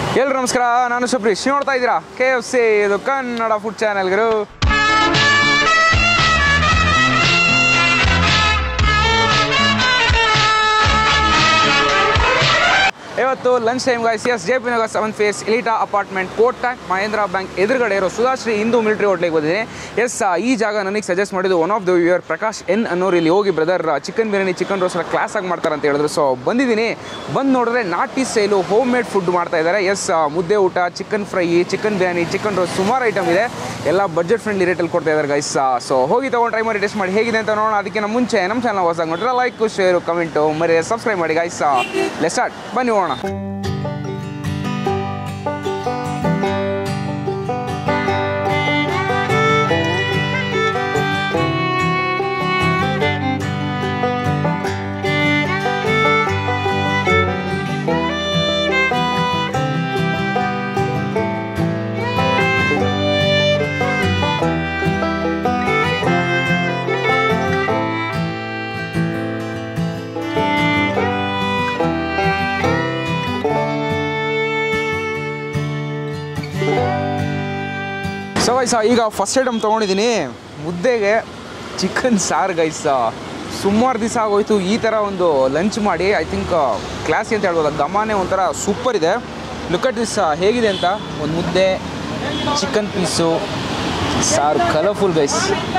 ಎಲ್ರು ನಮಸ್ಕಾರ ನಾನು ಸುಪ್ರೀಶ್ ನೀವು ನೋಡ್ತಾ ಇದ್ದೀರಾ ಕೆ ಎಫ್ ಸಿ ಇದು ಕನ್ನಡ ಫುಡ್ ಚಾನೆಲ್ಗರು ಇವತ್ತು lunch time guys yes J P Nagar seven phase Elita apartment Kotak Mahindra bank ಎದುರುಗಡೆ ಇರೋ ಸುಧಾಶ್ರೀ ಹಿಂದೂ ಮಿಲಿಟರಿ ಹೋಟ್ಲಿಗೆ ಬಂದಿದ್ದೀನಿ ಎಸ್ ಈ ಜಾಗ ನನಗೆ ಸಜೆಸ್ಟ್ ಮಾಡಿದ್ದು one of the viewer Prakash N ಅನ್ನೋರು ಇಲ್ಲಿ ಹೋಗಿ brother chicken biryani chicken roast class ಆಗಿ ಮಾಡ್ತಾರೆ ಅಂತ ಹೇಳಿದ್ರು ಸೊ ಬಂದಿದ್ದೀನಿ ಬಂದು ನೋಡಿದ್ರೆ ನಾಟಿ ಸ್ಟೈಲು ಹೋಮ್ ಮೇಡ್ ಫುಡ್ ಮಾಡ್ತಾ ಇದ್ದಾರೆ ಎಸ್ ಮುದ್ದೆ ಊಟ chicken fry chicken biryani chicken roast ಸುಮಾರು ಐಟಮ್ ಇದೆ ಎಲ್ಲ ಬಜೆಟ್ ಫ್ರೆಂಡ್ಲಿ ರೇಟಲ್ಲಿ ಕೊಡ್ತಾ ಇದ್ದಾರೆ ಗೈಸ್ ಸೊ ಹೋಗಿ ತಗೊಂಡು ಟ್ರೈ ಮಾಡಿ ಟೆಸ್ಟ್ ಮಾಡಿ ಹೇಗಿದೆ ಅಂತ ನೋಡೋಣ ಅದಕ್ಕಿಂತ ಮುಂಚೆ ನಮ್ಮ ಚಾನಲ್ ಹೊಸ ನೋಡ್ರೆ ಲೈಕ್ ಶೇರು ಕಮೆಂಟು ಮರಿ ಸಬ್ಸ್ಕ್ರೈಬ್ ಮಾಡಿ ಗೈಸ್ ಲೆಸ್ ಸ್ಟಾರ್ಟ್ ಬನ್ನಿ ಹೋಗೋಣ ಸೊ ಗೈಸ ಈಗ ಫಸ್ಟ್ ಐಟಮ್ ತೊಗೊಂಡಿದ್ದೀನಿ ಮುದ್ದೆಗೆ ಚಿಕನ್ ಸಾರು ಗೈಸ ಸುಮಾರು ದಿವಸ ಆಗೋಯ್ತು ಈ ಥರ ಒಂದು ಲಂಚ್ ಮಾಡಿ ಐ ಥಿಂಕ್ ಕ್ಲಾಸಿ ಅಂತ ಹೇಳ್ಬೋದು ಘಮಾನೆ ಒಂಥರ ಸೂಪರ್ ಇದೆ ಲುಕಟ್ ದಿಸ್ ಹೇಗಿದೆ ಅಂತ ಒಂದು ಮುದ್ದೆ ಚಿಕನ್ ಪೀಸು ಸಾರು ಕಲರ್ಫುಲ್ ಗೈಸ್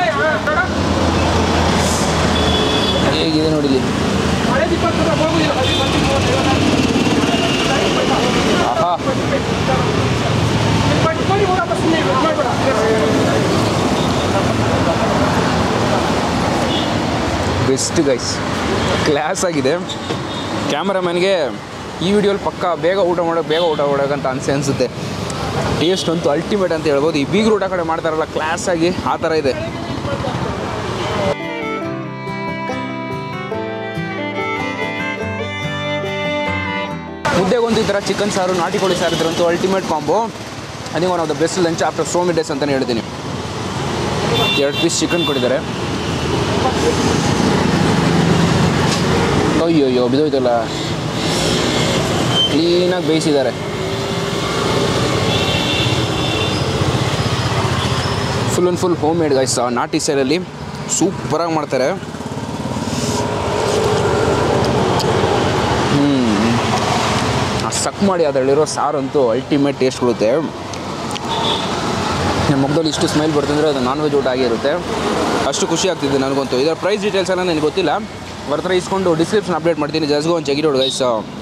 ಹೇಗಿದೆ ನೋಡಿಲಿ ಆಹಾ ಬೆಸ್ಟ್ ಗೈಸ್ ಕ್ಲಾಸ್ ಆಗಿದೆ ಕ್ಯಾಮ್ರಾಮನ್ಗೆ ಈ ವಿಡಿಯೋಲಿ ಪಕ್ಕ ಬೇಗ ಊಟ ಮಾಡೋಕೆ ಬೇಗ ಊಟ ಮಾಡೋಕ್ಕಂತ ಅನ್ಸೆ ಅನಿಸುತ್ತೆ ಟೇಸ್ಟ್ ಅಂತೂ ಅಲ್ಟಿಮೇಟ್ ಅಂತ ಹೇಳ್ಬೋದು ಈ ಬೀಗ್ರ ಊಟ ಕಡೆ ಮಾಡ್ತಾರಲ್ಲ ಕ್ಲಾಸ್ ಆಗಿ ಆ ಥರ ಇದೆ ಮುದ್ದೆಗೊಂದು ಈ ಥರ ಚಿಕನ್ ಸಾರು ನಾಟಿ ಕೋಳಿ ಸಾರು ಇದ್ರಂತೂ ಅಲ್ಟಿಮೇಟ್ ಕಾಂಬೋ ಅದೇ one of the best lunch after so many days ಅಂತಲೇ ಹೇಳ್ತೀನಿ ಎರಡು ಪೀಸ್ ಚಿಕನ್ ಕೊಟ್ಟಿದ್ದಾರೆ ಅಯ್ಯೋ ಅಯ್ಯೋ ಬಿದೋಯ್ತಲ್ಲ ಕ್ಲೀನಾಗಿ ಬೇಯಿಸಿದ್ದಾರೆ full and full home made guys ನಾಟಿ ಸ್ಟೈಲಲ್ಲಿ ಸೂಪರಾಗಿ ಮಾಡ್ತಾರೆ ಹ್ಞೂ ಸಕ್ ಮಾಡಿ ಅದರಲ್ಲಿರೋ ಸಾರಂತೂ ಅಲ್ಟಿಮೇಟ್ ಟೇಸ್ಟ್ ಕೊಡುತ್ತೆ ನಿಮ್ಮ ಮುಖದಲ್ಲಿ ಇಷ್ಟು ಸ್ಮೈಲ್ ಬರ್ತಂದ್ರೆ ಅದು ನಾನ್ ವೆಜ್ ಊಟ ಆಗಿರುತ್ತೆ ಅಷ್ಟು ಖುಷಿ ಆಗ್ತಿದೆ ನನಗಂತೂ ಇದರ ಪ್ರೈಸ್ ಡೀಟೇಲ್ಸ್ ಎಲ್ಲ ನನಗೆ ಗೊತ್ತಿಲ್ಲ ಅವ್ರ ಹತ್ರ ಇಸ್ಕೊಂಡು ಡಿಸ್ಕ್ರಿಪ್ಷನ್ ಅಪ್ಡೇಟ್ ಮಾಡ್ತೀನಿ ಜಸ್ಗೋ ಒಂದು ಚೆಕ್ ಗೈಸ್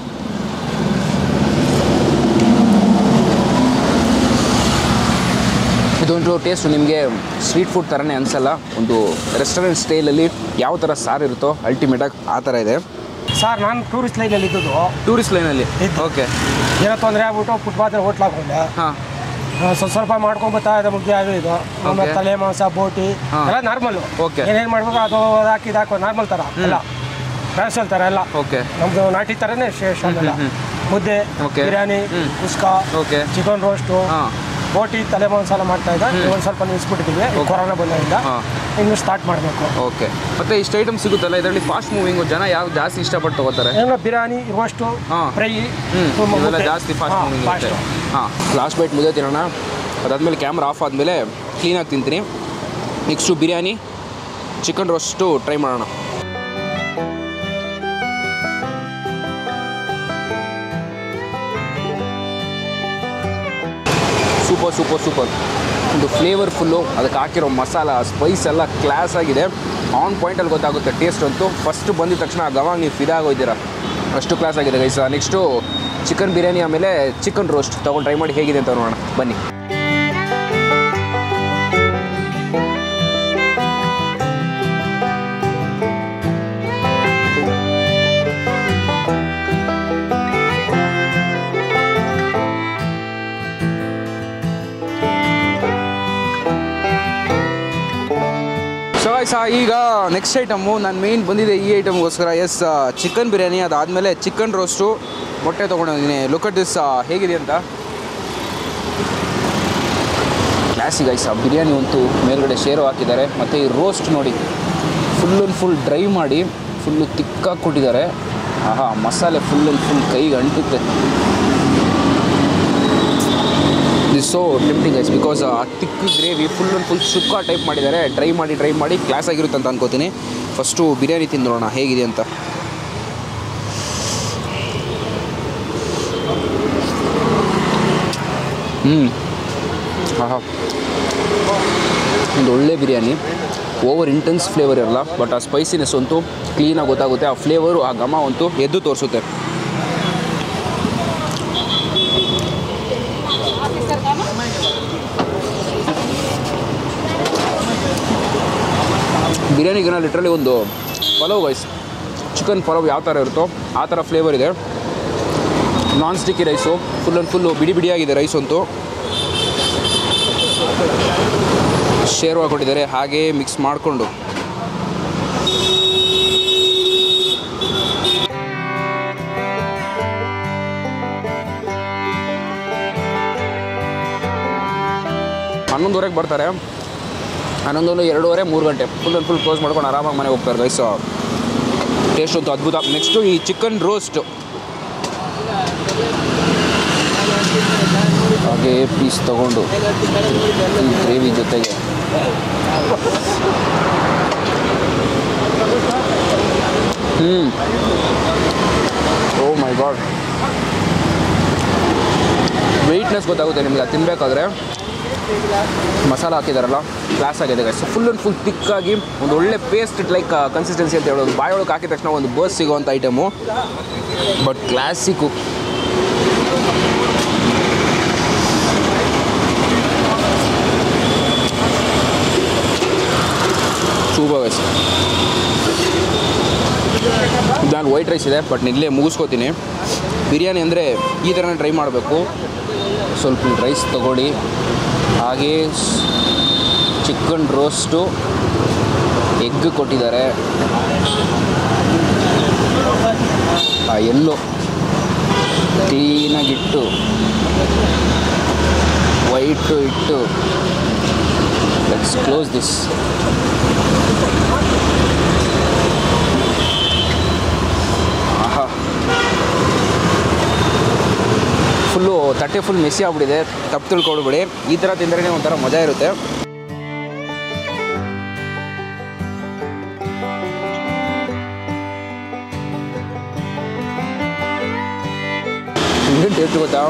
ಇದೊಂದು ಟೇಸ್ಟ್ ನಿಮಗೆ ಸ್ವೀಟ್ ಫುಡ್ ಥರನೇ ಅನಿಸಲ್ಲ ಒಂದು ರೆಸ್ಟೋರೆಂಟ್ ಸ್ಟೈಲಲ್ಲಿ ಯಾವ ಥರ ಸಾರು ಇರುತ್ತೋ ಅಲ್ಟಿಮೇಟಾಗಿ ಆ ಥರ ಇದೆ ಸರ್ ನಾನು ಟೂರಿಸ್ಟ್ ಲೈನಲ್ಲಿ ಇದ್ದದ್ದು ಟೂರಿಸ್ಟ್ ಲೈನಲ್ಲಿ ಇದ್ದು. ಓಕೆ ಏನೋ ತೊಂದರೆ ಆಗ್ಬಿಟ್ಟು ಫುಟ್ಪಾತ್ ಹೋಟ್ಲ್ ಹಾಕೊಂಡೆ ಹಾಂ ಆ, ಸ್ವಲ್ಪ ಸ್ವಲ್ಪ ಮಾಡ್ಕೊಂಡ್ ಬರ್ತಾ ಇದೆ ಮುದ್ದೆ ಅದು ಇದು ಆಮೇಲೆ Okay. ತಲೆ ಮಾಂಸ ಬೋಟಿ ಹಾ. ಎಲ್ಲ ನಾರ್ಮಲ್ Okay. ಏನೇನು ಮಾಡ್ಬೇಕು ಅದು ಅದು ಹಾಕಿ ಇದು ಹಾಕೋ ನಾರ್ಮಲ್ ಥರ ಎಲ್ಲ ಫ್ಯಾನ್ಸಲ್ ಥರ ಎಲ್ಲ ಓಕೆ ನಮ್ದು ನಾಟಿ ಥರನೇ ಶೇಷ ಎಲ್ಲ ಮುದ್ದೆ Okay. ಬಿರಿಯಾನಿ ಹ್ಮ್. ಕುಸ್ಕಾ Okay. ಚಿಕನ್ ರೋಸ್ಟು ಹಾಂ ಬೋಟಿ ತಲೆ ಮಾಂಸ ಎಲ್ಲ ಮಾಡ್ತಾ ಇದ್ದ ಒಂದು ಸ್ವಲ್ಪ ನಿಲ್ಲಿಸ್ಬಿಟ್ಟಿದ್ದೀವಿ ಈ ಕೊರೋನಾ ಬಂದಿಂದ ಹಾ. ಇನ್ನು ಸ್ಟಾರ್ಟ್ ಮಾಡಬೇಕು ಓಕೆ ಮತ್ತೆ ಇಷ್ಟು ಐಟಮ್ ಸಿಗುತ್ತಲ್ಲ ಇದರಲ್ಲಿ ಫಾಸ್ಟ್ ಮೂವಿಂಗು ಜನ ಯಾವ ಜಾಸ್ತಿ ಇಷ್ಟಪಟ್ಟು ತಗೋತಾರೆ ಏನೋ ಬಿರಿಯಾನಿ ರೋಸ್ಟು ಹಾ. ಫ್ರೈ ಹ್ಞೂ ಇವೆಲ್ಲ ಜಾಸ್ತಿ ಫಾಸ್ಟ್ ಮೂವಿಂಗ್ ಇರುತ್ತೆ ಹಾಂ ಲಾಸ್ಟ್ ಬೈಟ್ ಮುದ್ದೆ ತಿನ್ನೋಣ ಅದಾದಮೇಲೆ ಕ್ಯಾಮ್ರಾ ಆಫ್ ಆದಮೇಲೆ ಕ್ಲೀನಾಗಿ ತಿಂತೀನಿ next biryani chicken roast try ಮಾಡೋಣ ಸೂಪರ್ ಸೂಪರ್ ಸೂಪರ್ ಒಂದು ಫ್ಲೇವರ್ಫುಲ್ಲು ಅದಕ್ಕೆ ಹಾಕಿರೋ ಮಸಾಲ ಸ್ಪೈಸ್ ಎಲ್ಲ ಕ್ಲಾಸ್ ಆಗಿದೆ ಆನ್ ಪಾಯಿಂಟಲ್ಲಿ ಗೊತ್ತಾಗುತ್ತೆ ಟೇಸ್ಟ್ ಅಂತೂ ಫಸ್ಟ್ ಬಂದಿದ ತಕ್ಷಣ ಗವಾಗ ನೀವು ಫಿದಾಗೋಯ್ತೀರ ಅಷ್ಟು ಕ್ಲಾಸ್ ಆಗಿದೆ ಗೈಸ ನೆಕ್ಸ್ಟು ಚಿಕನ್ ಬಿರಿಯಾನಿ ಆಮೇಲೆ ಚಿಕನ್ ರೋಸ್ಟ್ ತೊಗೊಂಡು ಟ್ರೈ ಮಾಡಿ ಹೇಗಿದೆ ಅಂತ ನೋಡೋಣ ಬನ್ನಿ ಸೊ ಗೈಸ ಈಗ ನೆಕ್ಸ್ಟ್ ಐಟಮು ನಾನು ಮೇಯ್ನ್ ಬಂದಿದೆ ಈ ಐಟಮ್ಗೋಸ್ಕರ ಎಸ್ ಚಿಕನ್ ಬಿರಿಯಾನಿ ಅದಾದಮೇಲೆ ಚಿಕನ್ ರೋಸ್ಟು ಮೊಟ್ಟೆ ತೊಗೊಂಡಿದ್ದೀನಿ ಲುಕ್ ಅಟ್ ದಿಸ್ ಹೇಗಿದೆ ಅಂತ ಕ್ಲಾಸಿಕ್ ಐಸ್ ಆ ಬಿರಿಯಾನಿ ಅಂತೂ ಮೇಲ್ಗಡೆ ಶೇರು ಹಾಕಿದ್ದಾರೆ ಮತ್ತು ಈ ರೋಸ್ಟ್ ನೋಡಿ ಫುಲ್ ಆ್ಯಂಡ್ ಫುಲ್ ಡ್ರೈ ಮಾಡಿ ಫುಲ್ಲು ತಿಕ್ಕಾಗಿ ಕೊಟ್ಟಿದ್ದಾರೆ ಆಹಾ ಮಸಾಲೆ ಫುಲ್ ಆ್ಯಂಡ್ ಫುಲ್ ಕೈಗೆ ಅಂಟುತ್ತೆ ಸೊ ಟೆಂಪ್ಟಿಂಗ್ ಐಸ್ ಬಿಕಾಸ್ ಆ thick gravy full and full sukka type ಮಾಡಿದ್ದಾರೆ ಟ್ರೈ ಮಾಡಿ ಟ್ರೈ ಮಾಡಿ ಕ್ಲಾಸ್ ಆಗಿರುತ್ತೆ ಅಂತ ಅನ್ಕೋತೀನಿ ಫಸ್ಟು ಬಿರಿಯಾನಿ ತಿಂದೋಣ ಹೇಗಿದೆ ಅಂತ ಹ್ಞೂ ಆಹಾ ಒಂದು ಒಳ್ಳೆ ಬಿರಿಯಾನಿ ಓವರ್ ಇಂಟೆನ್ಸ್ ಫ್ಲೇವರ್ ಇರಲ್ಲ ಬಟ್ ಆ ಸ್ಪೈಸಿನೆಸ್ ಅಂತೂ ಕ್ಲೀನಾಗಿ ಗೊತ್ತಾಗುತ್ತೆ ಆ ಫ್ಲೇವರು ಆ ಘಮ ಅಂತೂ ಎದ್ದು ತೋರಿಸುತ್ತೆ ಬಿರಿಯಾನಿಗಿನ ಲಿಟ್ರಲಿ ಒಂದು ಪಲಾವ್ ಗೈಸ್ ಚಿಕನ್ ಪಲಾವ್ ಯಾವ ಥರ ಇರುತ್ತೋ ಆ ಥರ ಫ್ಲೇವರ್ ಇದೆ non sticky rice full and full ಬಿಡಿ ಬಿಡಿಯಾಗಿದೆ ರೈಸ್ ಅಂತೂ ಶೇರ್ವಾ ಕೊಟ್ಟಿದ್ದಾರೆ ಹಾಗೇ ಮಿಕ್ಸ್ ಮಾಡಿಕೊಂಡು ಹನ್ನೊಂದುವರೆಗೆ ಬರ್ತಾರೆ ಹನ್ನೊಂದು ಎರಡೂವರೆ ಮೂರು ಗಂಟೆ ಫುಲ್ ಆ್ಯಂಡ್ ಫುಲ್ ಕ್ಲೋಸ್ ಮಾಡ್ಕೊಂಡು ಆರಾಮಾಗಿ ಮನೆಗೆ ಹೋಗ್ತಾರೆ ರೈಸ್ ಟೇಸ್ಟ್ ಅಂತೂ ಅದ್ಭುತ ನೆಕ್ಸ್ಟು ಈ ಚಿಕನ್ ರೋಸ್ಟ್ ಹಾಗೆ ಪೀಸ್ ತಗೊಂಡು ಈ ಗ್ರೇವಿ ಜೊತೆಗೆ ಹ್ಞೂ ಓ ಮೈ ಗಾಡ್ ವೆಯ್ಟ್ನೆಸ್ ಗೊತ್ತಾಗುತ್ತೆ ನಿಮಗೆ ಅದು ತಿನ್ನಬೇಕಾದ್ರೆ ಮಸಾಲ ಹಾಕಿದಾರಲ್ಲ ಕ್ಲಾಸ್ ಆಗಿದೆ ಗೈಸ್ ಫುಲ್ ಆ್ಯಂಡ್ ಫುಲ್ ತಿಕ್ಕಾಗಿ ಒಂದು ಒಳ್ಳೆ ಪೇಸ್ಟ್ ಲೈಕ್ ಕನ್ಸಿಸ್ಟೆನ್ಸಿ ಅಂತ ಹೇಳೋದು ಬಾಯೊಳಗೆ ಹಾಕಿದ ತಕ್ಷಣ ಒಂದು ಬರ್ಸ್ ಸಿಗೋವಂಥ item but classic super guys ನಾನು ವೈಟ್ ರೈಸ್ ಇದೆ ಬಟ್ ಇಲ್ಲೇ ಮುಗಿಸ್ಕೋತೀನಿ ಬಿರಿಯಾನಿ ಅಂದರೆ ಈ ಥರನೇ ಟ್ರೈ ಮಾಡಬೇಕು ಸ್ವಲ್ಪ ರೈಸ್ ತಗೊಳ್ಳಿ ಹಾಗೇ ಚಿಕನ್ ರೋಸ್ಟು ಎಗ್ ಕೊಟ್ಟಿದ್ದಾರೆ ಆ ಎಲ್ಲೋ ಕ್ಲೀನಾಗಿಟ್ಟು ವೈಟು ಇಟ್ಟು ಲೆಟ್ಸ್ ಕ್ಲೋಸ್ ದಿಸ್ ಆಹಾ ಫುಲ್ಲು ತಟ್ಟೆ ಫುಲ್ ಮೆಸ್ಸಿ ಆಗ್ಬಿಟ್ಟಿದೆ ತಪ್ಪು ತಿಳ್ಕೊಳ್ಬೇಡಿ ಈ ಥರ ತಿಂದ್ರೇ ಒಂಥರ ಮಜಾ ಇರುತ್ತೆ ಏನು ಟೇಸ್ಟ್ ಗೊತ್ತಾ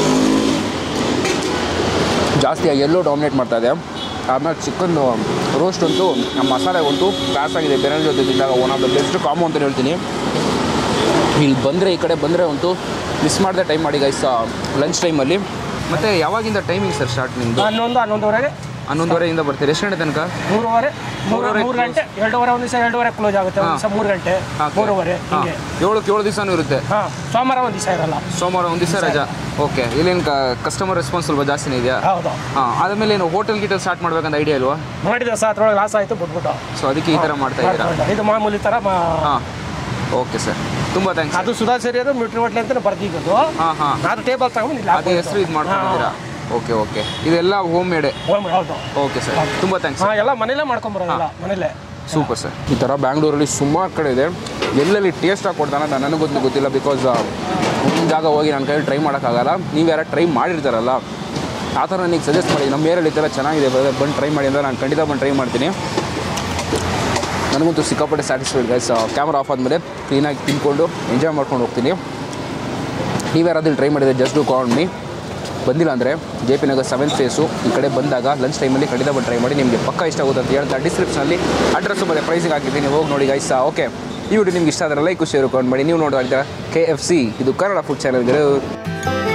ಜಾಸ್ತಿ ಆ ಎಲ್ಲೋ ಡಾಮಿನೇಟ್ ಮಾಡ್ತಾ ಇದೆ ಆಮೇಲೆ ಚಿಕನ್ ರೋಸ್ಟ್ ಅಂತೂ ಆ ಮಸಾಲೆ ಅಂತೂ ಕ್ಲಾಸ್ ಆಗಿದೆ ಬೇರೆ ಜೊತೆ ತಿಂದಾಗ one of the best combo ಅಂತ ಹೇಳ್ತೀನಿ ಇಲ್ಲಿ ಬಂದರೆ ಈ ಕಡೆ ಬಂದರೆ ಅಂತೂ ಮಿಸ್ ಮಾಡದೆ ಟೈಮ್ ಮಾಡಿ ಗೈಸ್ ಲಂಚ್ ಟೈಮಲ್ಲಿ ಮತ್ತು ಯಾವಾಗಿಂದ ಟೈಮಿಂಗ್ ಸರ್ ಸ್ಟಾರ್ಟ್ ನಿಮ್ಮದು ಹನ್ನೊಂದು ಹನ್ನೊಂದುವರೆಗೆ ಹನ್ನೊಂದುವರೆಯಿಂದ ಬರ್ತೀರಿ ಎಷ್ಟು ಗಂಟೆ ತನಕ ಮೂರುವರೆ ಮೂರು ಮೂರುವರೆ ಮೂರು ಗಂಟೆ ಎರಡೂವರೆ ಒಂದು ದಿವಸ ಎರಡೂವರೆ ಕ್ಲೋಸ್ ಆಗುತ್ತೆ ಒಂದು ದಿವಸ ಮೂರು ಗಂಟೆ Okay. ಮೂರುವರೆ ಹಾಂ ಹಿಂಗೆ ಏಳಕ್ಕೆ ಏಳು ದಿವಸನೂ ಇರುತ್ತೆ ಹಾಂ ಸೋಮವಾರ ಒಂದು ದಿವಸ ಇರಲ್ಲ ಸೋಮವಾರ ಒಂದು ದಿವಸ ರಜಾ ಓಕೆ ಇಲ್ಲೇನು ಕಸ್ಟಮರ್ ರೆಸ್ಪಾನ್ಸ್ ಸ್ವಲ್ಪ ಜಾಸ್ತಿನೇ ಇದೆಯಾ ಹೌದು ಹಾಂ ಆದಮೇಲೆ ಏನು ಹೋಟೆಲ್ ಗಿಟಲ್ ಸ್ಟಾರ್ಟ್ ಮಾಡ್ಬೇಕಂತ ಐಡಿಯಾ ಇಲ್ವಾ ಮಾಡಿದ ಸಹ ಅದ್ರೊಳಗೆ ಲಾಸ್ ಆಯಿತು ಬಿಟ್ಬಿಟ್ಟು ಸೊ ಅದಕ್ಕೆ ಈ ಥರ ಮಾಡ್ತಾ ಇದ್ದೀರಾ ಮಾಡ್ಕೊಂಡು. ಇದು ಮಾಮೂಲಿ ಥರ ಮಾ- ಹಾಂ ಓಕೆ ಸರ್ ತುಂಬ ಥ್ಯಾಂಕ್ಸ್ ಅದು ಸುಧಾ ಸೇರಿ ಅದು ಮಿಟ್ರಿ ಹೋಟ್ಲಿ ಅಂತ ಬರ್ದಿದ್ದು ಹಾಂ ಹಾಂ ಅದು ಟೇಬಲ್ ತಗೊಂಡು ಇಲ್ಲಿ ಅದೇ ಹೆಸರು ಇದು ಮಾಡ್ಕೊಂಡಿದ್ದೀರಾ ಓಕೆ ಓಕೆ ಇದೆಲ್ಲ ಹೋಮ್ ಮೇಡೆ ಹಾಂ. ಹೌದು ಓಕೆ ಸರ್ ತುಂಬ ಥ್ಯಾಂಕ್ಸ್ ಹಾಂ ಎಲ್ಲ ಮನೇಲೇ ಮಾಡ್ಕೊಂಬರೋದಲ್ಲ ಮನೇಲೆ ಸೂಪರ್ ಸರ್ ಈ ಥರ ಬ್ಯಾಂಗ್ಳೂರಲ್ಲಿ ಸುಮಾರು ಕಡೆ ಇದೆ ಎಲ್ಲೆಲ್ಲಿ ಟೇಸ್ಟಾಗಿ ಕೊಡ್ತಾನೆ ಅಂತ ನನಗೆ ಗೊತ್ತು ಗೊತ್ತಿಲ್ಲ ಬಿಕಾಸ್ ಒಂದು ಜಾಗ ಹೋಗಿ ನನ್ನ ಕೈಯಲ್ಲಿ ಟ್ರೈ ಮಾಡೋಕ್ಕಾಗಲ್ಲ ನೀವು ಯಾರು ಟ್ರೈ ಮಾಡಿರ್ತಾರಲ್ಲ ಆ ಥರ ನನಗೆ ಸಜೆಸ್ಟ್ ಮಾಡಿ ನಮ್ಮ ಏರಲ್ಲಿ ಈ ಥರ ಚೆನ್ನಾಗಿದೆ brother, ಬಂದು ಟ್ರೈ ಮಾಡಿ ಅಂತ ನಾನು ಖಂಡಿತ ಬಂದು ಟ್ರೈ ಮಾಡ್ತೀನಿ ನನಗಂತೂ ಸಿಕ್ಕಾಪಟ್ಟೆ ಸ್ಯಾಟಿಸ್ಫೈಡ್ ಗೈಸ್ ಕ್ಯಾಮ್ರಾ ಆಫ್ ಆದಮೇಲೆ ಕ್ಲೀನಾಗಿ ತಿನ್ಕೊಂಡು ಎಂಜಾಯ್ ಮಾಡ್ಕೊಂಡು ಹೋಗ್ತೀನಿ ನೀವು ಯಾರಾದ್ರೂ ಟ್ರೈ ಮಾಡಿದರೆ ಜಸ್ಟ್ ಡೂ ಕಾಲ್ ಮೀ ಬಂದಿಲ್ಲ ಅಂದರೆ J P Nagar seventh phase ಈ ಕಡೆ ಬಂದಾಗ ಲಂಚ್ ಟೈಮಲ್ಲಿ ಖಂಡಿತ ಬಂದು ಟ್ರೈ ಮಾಡಿ ನಿಮಗೆ ಪಕ್ಕ ಇಷ್ಟ ಆಗುತ್ತೆ ಅಂತ ಹೇಳ್ತಾ ಡಿಸ್ಕ್ರಿಪ್ಷನಲ್ಲಿ ಅಡ್ರೆಸ್ಸು ಮತ್ತು ಪ್ರೈಸಿಗೆ ಹಾಕಿದ್ದೀನಿ ಹೋಗಿ ನೋಡಿ ಗೈಸ್ ಓಕೆ ಈ ವಿಡಿಯೋ ನಿಮ್ಗೆ ಇಷ್ಟ ಆದರೆ ಲೈಕ್ ಶೇರ್ ಕಮೆಂಟ್ ಮಾಡಿ ನೀವು ನೋಡ್ತಾ ಇದ್ದೀರಾ ಕೆ ಎಫ್ ಸಿ ಇದು ಕನ್ನಡ ಫುಡ್ ಚಾನಲ್ಗಳು